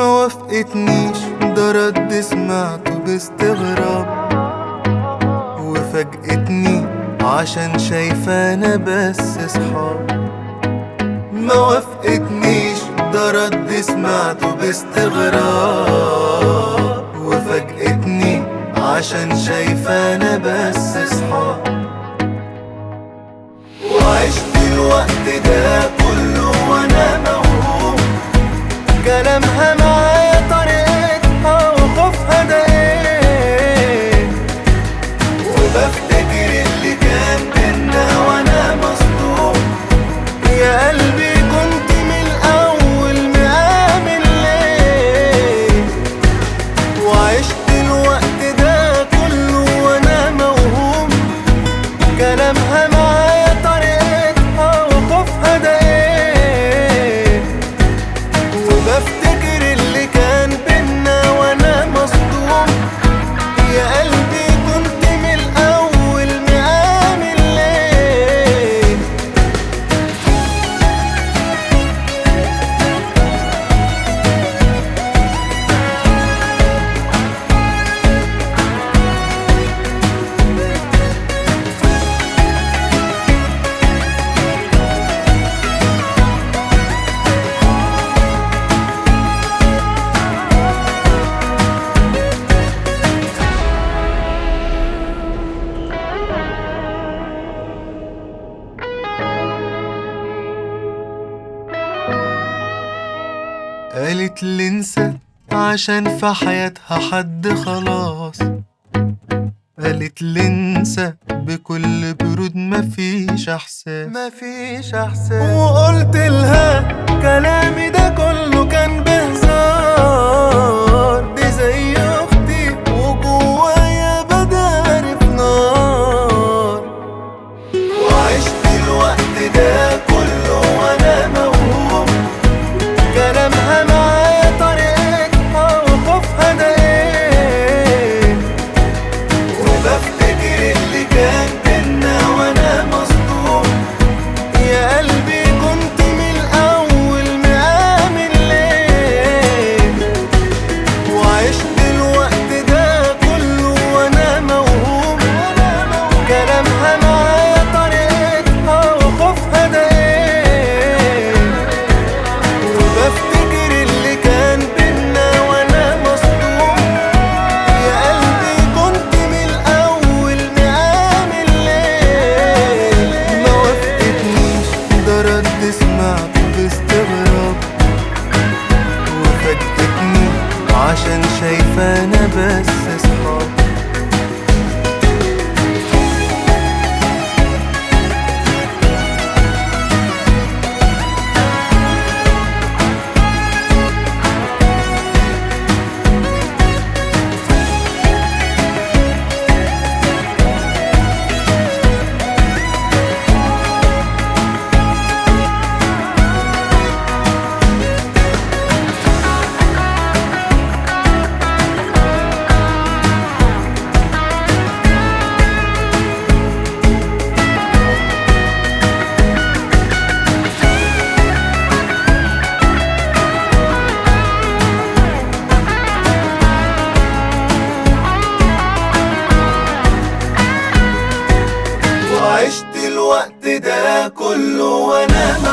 ما وافقتنيش ده رد سمعته باستغراب وفاجئتني عشان شايفة انا بس صحاب ما وافقتنيش ده رد سمعته باستغراب وفاجئتني عشان شايفة انا بس صحاب وعشت الوقت ده كله وانا موهوم كلامها معايا طريقتها وخوفها ده ايه وبفتكر اللي كان بينا وانا مصدوم يا قلبي كنت من الاول مآمن ليه وعشت الوقت ده كله وانا موهوم كلامها معايا طريقتها وخوفها ده ايه وبفتكر اللي كان بينا وانا مصدوم يا قلبي كنت من الاول مآمن ليه قالت لي انسى عشان في حياتها حد خلاص قالت لي انسى بكل برود مفيش احساس مفيش احساس وقلت لها كلامي ده كله كان بهزار دي زي اختي وجوايا بداري في نار وعشت الوقت ده كله وانا موهوم كلامها معايا طريقتها وخوفها ده ايه وبفتكر اللي كان بينا وانا مصدوم يا قلبي كنت من الاول مآمن ليه وعشت الوقت ده كله وانا موهوم كلامها معايا طريقتها وخوفها ده ايه وبفتكر اللي كان بينا وانا مصدوم يا قلبي كنت من الاول مآمن ليه ما وافقتنيش ده رد سمعته باستغراب وفاجئتني عشان شايفة انا بس صحاب وعشت الوقت ده كله وانا